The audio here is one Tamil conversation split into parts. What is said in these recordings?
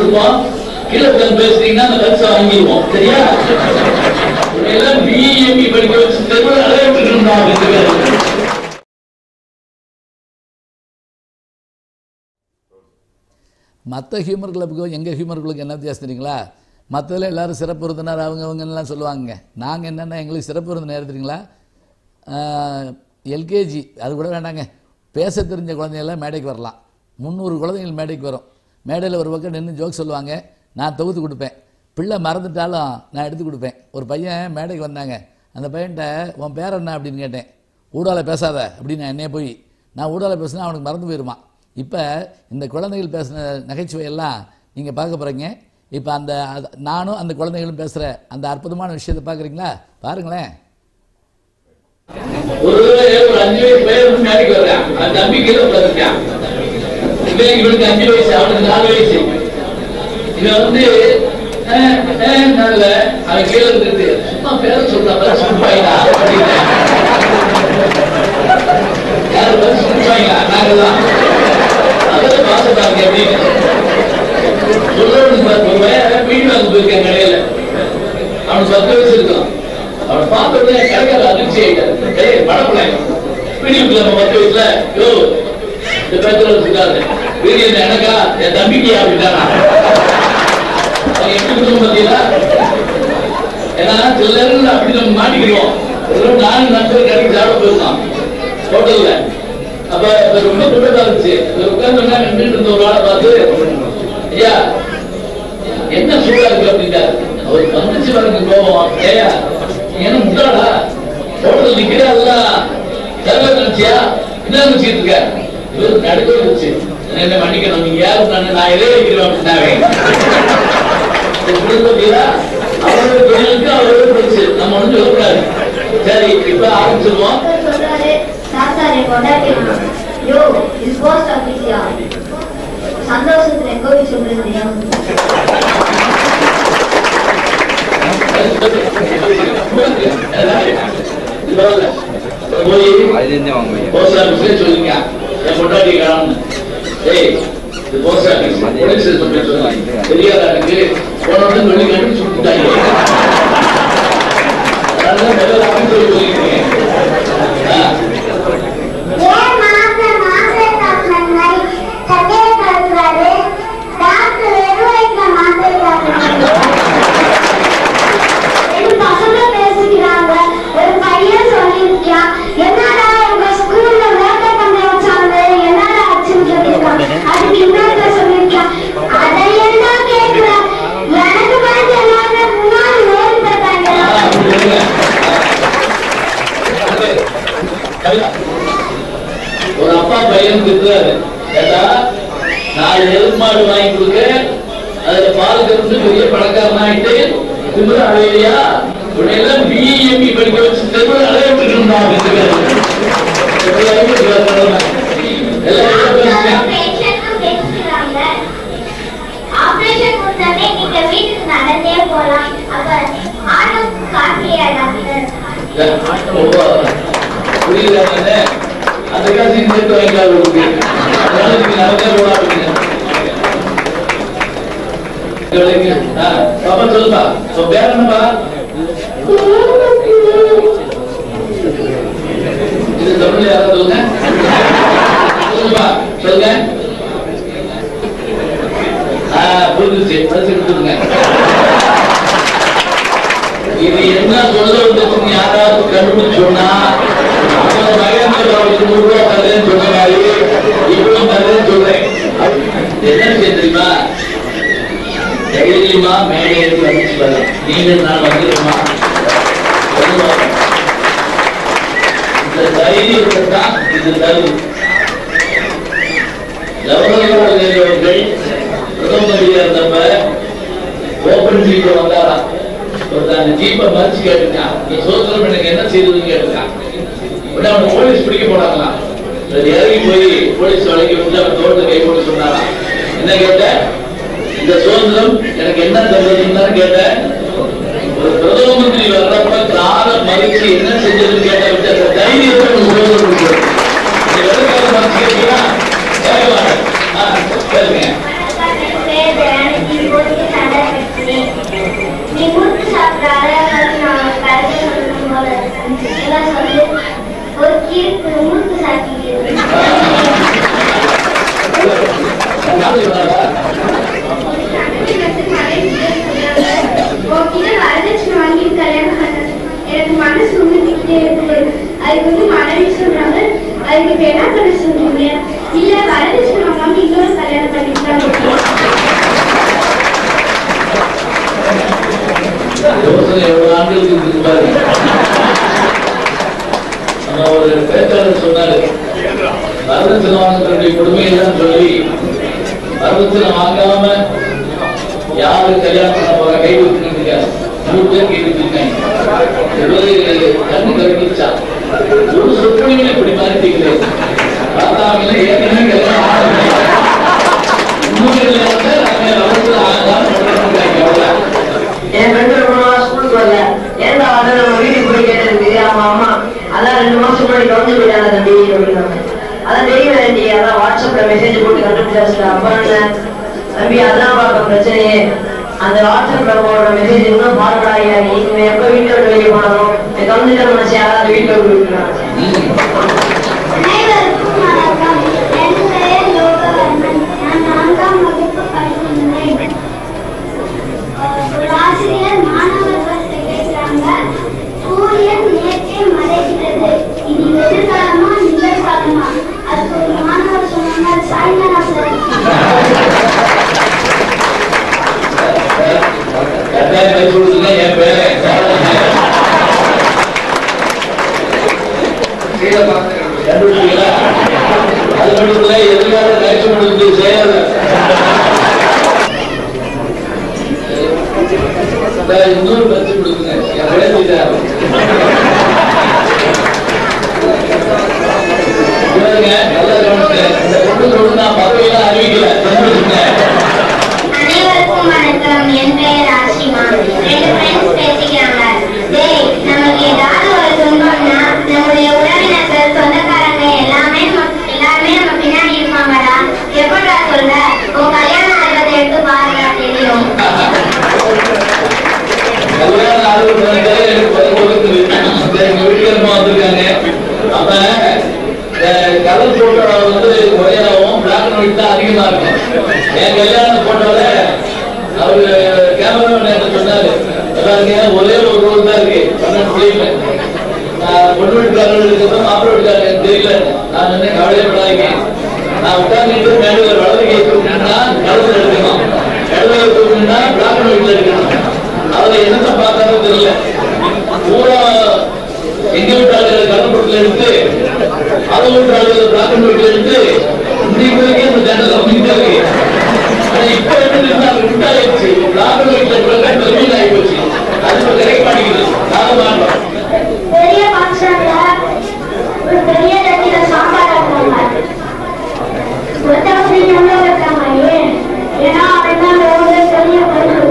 கொடுப்போம் கீழே உட்கார்ந்து பேசுறீங்கன்னா அந்த பரிசை வாங்கிடுவோம் சரியா எல்லாம் பிஎம்பி படிக்க வச்சு தெருவில் அலைய விட்டுருந்தோம் ரெண்டு பேரும் மற்ற ஹியூமர் கிளப்புக்கும் எங்கள் ஹியூமர் கிளப்புக்கு என்ன வித்தியாசம் தெரியுங்களா மற்றதில் எல்லாரும் சிறப்பு விருந்தினர் அவங்க அவங்கலாம் சொல்லுவாங்க நாங்கள் என்னென்ன எங்களுக்கு சிறப்பு விருந்தினர் யார் தெரியுங்களா எல்கேஜி அது கூட வேண்டாங்க பேச தெரிஞ்ச குழந்தைங்களாம் மேடைக்கு வரலாம் முந்நூறு குழந்தைகள் மேடைக்கு வரும் மேடையில் ஒரு பக்கம் நின்று ஜோக் சொல்லுவாங்க நான் தொகுத்து கொடுப்பேன் பிள்ளை மறந்துட்டாலும் நான் எடுத்து கொடுப்பேன் ஒரு பையன் மேடைக்கு வந்தாங்க அந்த பையன்கிட்ட உன் பேர் என்ன அப்படின்னு கேட்டேன் ஊடால பேசாத அப்படின்னு நான் என்னைய போய் நான் ஊடால பேசினா அவனுக்கு மறந்து போயிடுவான் இப்போ இந்த குழந்தைகள் பேசின நகைச்சுவை எல்லாம் நீங்கள் பார்க்க போகிறீங்க இப்போ அந்த அது- நானும் அந்த குழந்தைகளும் பேசுகிற அந்த அற்புதமான விஷயத்தை பார்க்குறீங்களா பாருங்களேன் ஒரு ஒரு அஞ்சு வயசு பையன் வந்து மேடைக்கு வர்றான் அந்த தம்பி கீழே உட்காந்துருக்கான் இவன் இவனுக்கு அஞ்சு வயசு அவனுக்கு நாலு வயசு இவன் வந்து அஹ், அஹ், நல்ல அவன் கீழே இருந்துட்டு சும்மா பேர சொல்றாங்க சும்மாயிடா அப்படின்னு யாரு வந்து சும்மாயிடா நாங்க தான் அதில் பாசப்பாங்க அப்படின்னு சொல்றவனுக்கு பார்த்து ஒரு பையன் வீடு வாங்க போயிருக்கேன் கடையில அவனுக்கு பத்து வயசு இருக்கும் அவனை பார்த்த உடனே கடைக்கால அதிர்ச்சி ஆயிட்டாரு ஏய் படப்பல வீடியோக்குள்ள நம்ம பத்து வயசுல யோ இந்த பேத்துல இருக்காது வீடியோ எனக்கா என் தம்பிக்கு அப்படின்னா அவன் எப்படி கொடுக்கும் பார்த்தீங்களா ஏன்னா சில நேரங்கள் அப்படி நம்ம மாட்டிக்கிறோம் ஒரு தடவை நானும் நண்பர் கடைக்கு சாப்பிட போயிருந்தோம் ஹோட்டல்ல அப்ப இப்ப ரொம்ப கூட்டத்தா இருந்துச்சு உட்கார்ந்து நின்றுட்டு இருந்த ஒரு ஆளை பார்த்து ஐயா என்ன சூழலா இருக்கு அப்படின்ட்டாரு அவர் வந்துச்சு வரக்கு கோபம் ஏயா நீ என்ன முட்டாளா ஹோட்டல் நிக்கிறாள்ல சர்வே நினைச்சியா என்ன நினைச்சிட்டு இருக்க இவர் நடுக்க இருந்துச்சு என்ன மன்னிக்கணும் நீங்க யாரு நான் நான் எதே வைக்கிறேன் அப்படின்னாவே குடும்பத்தில அவரோட தொழிலுக்கு அவரோட போச்சு நம்ம ஒண்ணும் சொல்லக்கூடாது சரி இப்ப ஆரம்பிச்சிருவோம் சொல்றாரு தாத்தாரை கொண்டாடினான் யோ இது போஸ்ட் ஆபீஸ்யா சந்தோஷத்துல எங்க போய் சொல்றது போய் அதுலேருந்தே வாங்குவீங்க போஸ்ட் ஆபீஸ்ல சொல்லுங்க என் பொண்டாட்டி காணும் ஏய் இது போஸ்ட் ஆபீஸ் போலீஸ் சொல்லிட்டு சொல்லுங்க தெரியாத எனக்கு போன உடனே சொல்லி கட்டி சுட்டுட்டாங்க அதனால முதல்ல ஆபீஸ் சொல்லி சொல்லிருக்கேன் ஆ. ஏன் மாசம் மாசம் சாப்பிடுறாங்க சட்டையை கழுவுறாரு டாக்டர் வெறும் வயிற்றுல மாத்திரை சாப்பிடுறாங்க ரெண்டு பசங்க பேசிக்கிறாங்க ஒரு பையன் சொல்லியிருக்கான் என்னடா உங்க ஸ்கூல்ல வேட்டை பண்ண வச்சாங்க என்னடா ஆச்சுன்னு சொல்லியிருக்கான் அதுக்கு இன்னொருத்த சொல்லியிருக்கான் அதை என்ன கேட்கிறேன் எனக்கு பார்த்து எல்லாரும் முன்னாடி ஓடி போட்டாங்க ஆ, அப்படி சொல்லுங்க. கவிதா. ஒரு அப்பா பையன் திட்டுறாரு ஏடா நாலு எருது மாடு வாங்கி கொடுக்க அதுல பால் கறந்து பெரிய பணக்காரன் ஆயிட்டு திமிர அலையிலையா உன்னையெல்லாம் பிஎம்பி படிக்க வச்சு திமிர அலைய விட்டுருந்தான் ரெண்டு பேரும். எல்லாரும் பேசுறாங்க. எல்லாரும் பேசுறாங்க. பேஷண்ட்டும் பேசுறாங்க ஆபரேஷன் முடிஞ்சோடனே நீங்க வீட்டுக்கு நடந்தே போலாம் அப்ப ஆட்டோ காட்டியா டாக்டர் புரியுதா தானே? அந்த காசையும் சேர்த்து வாங்கிக்கலாம் உங்களுக்கு. அதனால நீங்க நடந்தே போலாம் அப்படின்னு. வேலைக்கு. ஆ, பாப்பா சொல்லுப்பா உன் பேர் என்னப்பா இது தமிழ்ல யாராவது சொல்லுங்க சொல்லுப்பா சொல்லுங்க ஆ, புரிஞ்சுச்சு படிச்சு கொடுத்துருங்க இது என்ன சொல்ல வந்துச்சுன்னு யாராவது கண்டுபிடிச்சு சொன்னா அவன் மகேந்திர அவருக்கு நூறு ரூபாய் தரேன்னு சொன்ன மாதிரி இவ்வளவு தரேன்னு சொல்றேன் என்ன விஷயம் தெரியுமா தைரியமா மேலே ஏறி வந்துச்சு வர நீங்க நான் வந்துருமா இந்த தைரியத்தை தான் இது தரும் ஜவஹர்லால் நேரு அவர்கள் பிரதமரியா இருந்தப்ப ஓபன் ஜீப்ல வந்தாராம் ஒருத்தன் ஜீப்பை மறிச்சு கேட்டுட்டான் நீ சுதந்திரம் எனக்கு என்ன செய்ததுன்னு கேட்டுட்டான் உடனே அவனை போலீஸ் பிடிக்க போனாங்களாம் சரி இறங்கி போய் போலீஸ் வழங்கி விட்டு அவன் தோட்டத்தை கை போட்டு சொன்னாராம் என்ன கேட்ட இந்த சுதந்திரம் எனக்கு என்ன தந்ததுன்னு தான் கேட்டேன் ஒரு பிரதம மந்திரி வர்றப்ப காரை மறிச்சு என்ன செஞ்சதுன்னு கேட்ட விட்டு அந்த தைரியத்தை உனக்கு சுதந்திரம் கொடுக்குறது நீ வெள்ளக்கார மறிச்சு கேட்டீங்கன்னா கேட்க மாட்டேன் ஆ, கேளுங்க பேர் ஜெயலலிதா நாளைக்கு வராதா? உன்கிட்ட வரதட்சணை வாங்கிட்டு கல்யாணம் பண்ணது. எனக்கு மனசு உறுத்திக்கிட்டே இருக்கு. அதுக்கு வந்து மனைவி சொல்றாங்க, அதுக்கு இப்ப என்ன பண்ண சொல்றீங்க? இல்ல, வரதட்சணை வாங்காம இன்னொரு கல்யாணம் பண்ணிக்கலாம். யோசனை எவ்வளவு ஆண்டுகளுக்கு இருக்கு பாருங்க. நம்ம ஒரு பேச்சாளர் சொன்னாரு வரதட்சணை வாங்குறதுடைய கொடுமையெல்லாம் சொல்லி வரதட்சணை வாங்காம யாரு கல்யாணம் பண்ண போற கை வச்சுருக்கீங்க மூணு பேர் கை வச்சிருக்காங்க இவரு கண்ணு கருப்பிச்சா ஒரு சொற்பொழிவுல இப்படி மாறிட்டீங்களே பார்த்தாங்களே ஏற்கனவே கல்யாணம் ஆகல. இன்னும் இல்லைன்னா நாங்க வரதட்சணை ஆகலாம் பண்றாங்க அவ்வளவுதான் என் ஃப்ரெண்டு ரொம்ப நாளா ஸ்கூலுக்கு வரல ஏன்டா வரல நம்ம வீட்டுக்கு போய் கேட்டதுக்கு ஆமா ஆமா அதான் ரெண்டு மாசம் முன்னாடி கவுந்து போயிட்டாங்க தம்பி அப்படின்னாங்க அதான் தெரியல ஆண்டி அதான் வாட்ஸ்அப்ல மெசேஜ் போட்டு கண்டுபிடிச்சாச்சு அப்புறம் என்ன தம்பி அதான் பார்க்க பிரச்சனையே அந்த வாட்ஸ்அப்ல போடுற மெசேஜ் இன்னும் பார்க்கலாயா நீ இவன் எப்ப வீட்டை விட்டு வெளியே போனாலும் கவுந்துட்ட மனசு யாராவது வீட்டுல விட்டு விட்டுருக்காங்க அனைவருக்கும் வணக்கம். என் பெயர் லோகவர்மன். நான் நான்காம் வகுப்பு படிக்கின்றேன். ஒரு ஆசிரியர் மாணவர்கள்ட்ட கேட்கிறாங்க, சூரியன் மேற்கே மறைகிறது. இது எதிர்காலமா, நிகழ்காலமா? அதுக்கு ஒரு மாணவர் சொன்னாங்க, சாய்ந்தனா சார். கட்டாயம் கை கொடுத்துங்க என் பேரை கண்டுபிடிச்சீங்களா அது மட்டும் இல்ல எதிர்கால காட்சி முடிஞ்சு செய்யாத இந்த இன்னொரு பத்து கொடுக்குங்க என் பேசிட்டார் இவருங்க நல்லா கவனிச்சுங்க இந்த பொண்ணு சொல்லு நான் பதவியெல்லாம் அறிவிக்கல தெரிஞ்சுக்கங்க அனைவருக்கும் வணக்கம் என் பெயர் ஆசிமா ரெண்டு ஃப்ரெண்ட்ஸ் பேசிக்கிறாங்க டேய் நமக்கு ஏதாவது ஒரு துன்பம்னா நம்முடைய உறவினர்கள் சொந்தக்காரங்க எல்லாமே நம்ம- எல்லாருமே நம்ம பின்னாடி இருப்பாங்கடா எப்படா சொல்ற உன் கல்யாண ஆல்பத்தை எடுத்து பாருடா தெரியும் கல்யாணம் ஆகுது நினைச்சாலே எனக்கு பதில் கொடுக்குது. இந்த எங்க வீட்டுக்காரம்மா வந்திருக்காங்க. அப்ப, இந்த கலர் photo வந்து குறையாவும், black and white தான் அதிகமா இருக்கும். என் கல்யாண photoல அவரு cameraman என்கிட்ட சொன்னாரு, "பாருங்க, ஒரே ஒரு roll தான் இருக்கு, பன்னெண்டு frame." நான் பொண்ணு வீட்டுக்காரர்கள் இருக்கிறதும் மாப்பிள்ளை வீட்டுக்காரர்கள் எனக்கு தெரியல. நான் என்ன கவலையப்படாதீங்க. நான் உட்கார்ந்துட்டு மேடையில வலது கை தூக்கணும்னா கழுத்துல எடுக்கணும். இடது கை தூக்கணும்னா black and whiteல எடுக்கணும். அதுல என்னத்தை பார்த்தாலும் தெரியல பூரா எங்க வீட்டாளர்கள் கருப்பொருட்கள் எடுத்து அது வீட்டாளர்கள் பிளாக் அண்ட் ஒயிட்ல எடுத்து இன்னைக்கு வரைக்கும் அந்த சேனல் அப்படின்ட்டு இருக்கு ஆனா இப்ப என்ன விட்டாயிடுச்சு பிளாக் அண்ட் ஒயிட்ல கூட கட்டல் ஆகி போச்சு அது இப்ப கரெக்ட் பண்ணிக்குது நாங்க மாட்டோம் பெரிய ஃபங்க்ஷன்ல ஒரு பெரிய தட்டில சாப்பாடு ஆக்குறாங்க ஒருத்தவங்க உள்ள வைக்காம ஏன் ஏன்னா அவன் தான் ஒரு பெரிய பருப்பு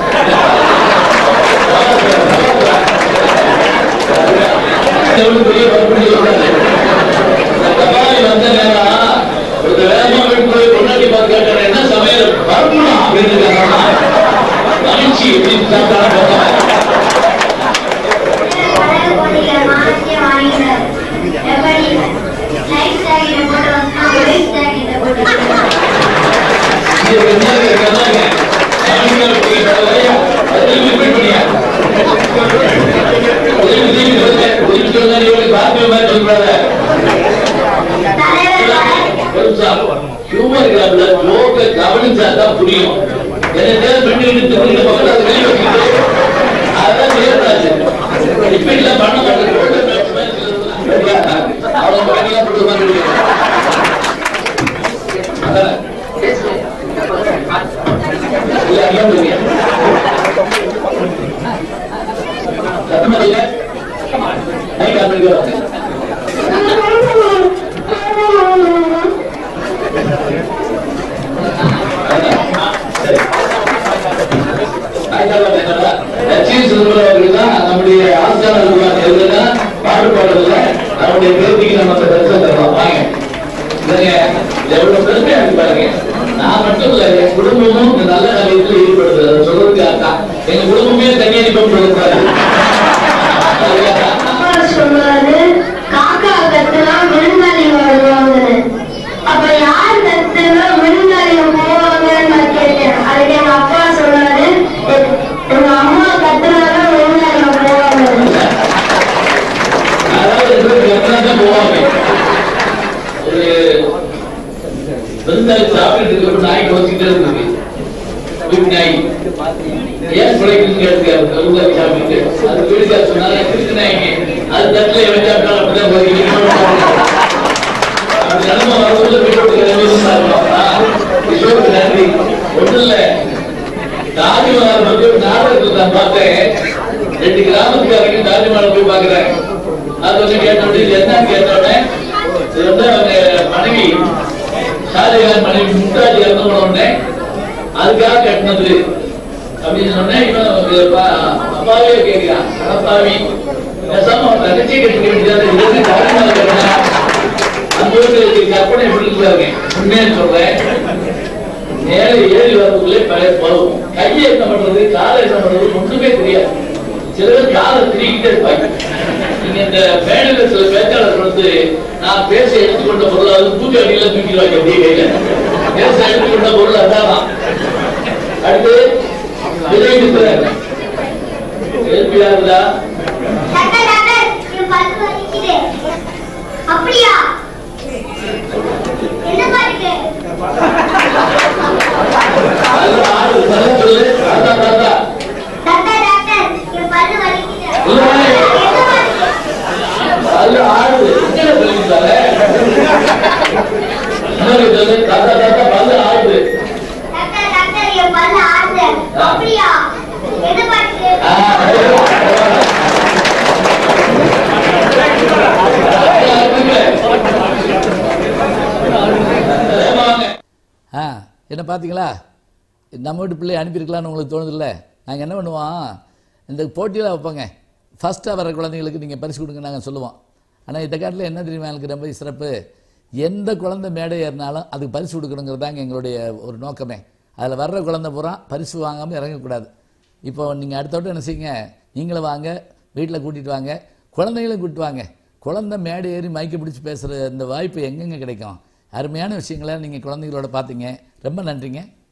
எவ்வளவு பெரிய பரப்புன்னு சொல்றாரு இந்த கபாலி வந்த நேரம் ஒரு வேகமா வீட்டு போய் பொன்னாடி பார்த்து கேட்டாரு என்ன சமையல் பரப்புனா அப்படின்னு இருக்காங்க மகிழ்ச்சி அப்படின்னு சாப்பிட்டா கடையில் போனீங்க மானத்தையே வாங்கினார் எப்படி லைஃப் ஜாக்கெட்டை போட்டு வந்தா லைஃப் ஜாக்கெட்டை போட்டு இது என்ன இருக்காங்க ஆண்கள் போய் வேலையா அது ரிப்பீட் பண்ணியா உதவி செய்து சொல்லுங்க உதவி சொல்லுங்க நீங்க பார்த்து மாதிரி சொல்றாரு ஹியூமர் கிளப்ல ஜோக்க கவனிச்சா தான் புரியும் எனக்கு பெண்ணு இழுத்து இந்த பக்கம் அது வெளியே வச்சுட்டு அதான் செய்யக்கூடாது இப்ப இல்ல பண்ண மாட்டேன் அவங்க தனியா போட்டு மாதிரி அதான் இல்ல அதான் புரியுங்க சத்தமா இல்ல கை காமிக்கிறோம் நம்முடைய ஆசிரியர் பாட்டு பாடுறதுல நம்முடைய பேத்திக்கு நம்ம தரிசனம் தரலாம் வாங்க இல்லைங்க எவ்வளவு பெருமையா இருக்கு பாருங்க நான் மட்டும் இல்ல என் குடும்பமும் இந்த நல்ல காரியத்தில் ஈடுபடுது அதை சொல்றதுக்காக தான் எங்க குடும்பமே தண்ணி அனுப்பப்படுறது அப்பா சொல்றாரு காக்கா கத்துனா விருந்தாளிங்க வருவாங்கன்னு அப்ப யார் கத்துனா விருந்தாளிங்க திருநாய் ஏன் பிழைக்குன்னு கேட்டுக்காரு கருந்தாரி சாப்பிட்டு அது வீடுக்கார சொன்னாங்க திருநாய்க்கு அது தட்டில் எவன் சாப்பிட்டாலும் அப்படிதான் போய் அப்படி நிலைமை வரதுக்குள்ள வீட்டுக்கு கிளம்பி கிஷோருக்கு நன்றி ஒண்ணும் இல்ல தாஜ்மஹால் வந்து ஒரு நாடகத்துல நான் பார்த்தேன் ரெண்டு கிராமத்துக்காரங்க தாஜ்மஹால் போய் பாக்குறேன் அது வந்து கேட்ட உடனே இது என்னன்னு கேட்ட உடனே இது வந்து அவங்க மனைவி ஷாஜகான் மனைவி மும்தாஜ் இறந்து போன உடனே அதுக்காக கட்டினது அப்படின்னு சொன்னேன் இவன் வந்து அப்பா- அப்பாவே கேட்கிறான் அப்பாவி பேசாம அவன் தங்கச்சியை கட்டிக்க வேண்டியது இது என்ன தாஜ்மஹால் கட்டினா அந்த ஊருக்கு கற்பனை எப்படி இருக்கு பாருங்க உண்மையா சொல்றேன் மேலே ஏறி வரதுக்குள்ளே பழைய பழகும் கையை என்ன பண்றது காலை என்ன பண்றது ஒண்ணுமே தெரியாது சில பேர் காலை திரிக்கிட்டே இருப்பாங்க நீங்க இந்த மேடையில சில பேச்சாளர்கள் வந்து நான் பேச எடுத்துக்கொண்ட பொருள் அது பூஜை அடியில தூக்கிடுவாங்க அப்படியே கையில பேச எடுத்துக்கொண்ட பொருள் அதான் அடுத்து விதை இருக்கிறாங்க எழுப்பியாருதா டாக்டர் டாக்டர் என் பல்லு வலிக்குது அப்படியா என்ன பாருங்க அது ஆறு பதில் சொல்லு அதான் அதான் டாக்டர் டாக்டர் என் பல்லு வலிக்குது இல்லை. என்ன பாருங்க அது ஆடுது எத்தனை சொல்லிட்டாரு இன்னொரு சொல்லு தாத்தா தாத்தா பல்லு ஆடுது டாக்டர் டாக்டர் என் பல்லு ஆடுது அப்படியா என்ன பாருங்க ஆ, வாங்க. ஆ என்ன பார்த்தீங்களா நம்ம வீட்டு பிள்ளையை அனுப்பியிருக்கலாம்னு உங்களுக்கு தோணுதில்ல நாங்கள் என்ன பண்ணுவோம் இந்த போட்டியில் வைப்போங்க ஃபஸ்ட்டாக வர குழந்தைங்களுக்கு நீங்கள் பரிசு கொடுங்க நாங்கள் சொல்லுவோம் ஆனால் இந்த காட்டில் என்ன தெரியுமா எனக்கு ரொம்ப சிறப்பு எந்த குழந்தை மேடை ஏறினாலும் அதுக்கு பரிசு கொடுக்கணுங்கிறது தாங்க எங்களுடைய ஒரு நோக்கமே அதில் வர்ற குழந்தை பூரா பரிசு வாங்காமல் இறங்கக்கூடாது இப்போ நீங்கள் அடுத்த வட்டம் என்ன செய்யுங்க நீங்களும் வாங்க வீட்டில் கூட்டிகிட்டு வாங்க குழந்தைகளும் கூட்டிட்டு வாங்க குழந்தை மேடை ஏறி மைக்க பிடிச்சி பேசுகிற இந்த வாய்ப்பு எங்கெங்கே கிடைக்கும் அருமையான விஷயங்களை நீங்கள் குழந்தைகளோட பார்த்தீங்க ரொம்ப நன்றிங்க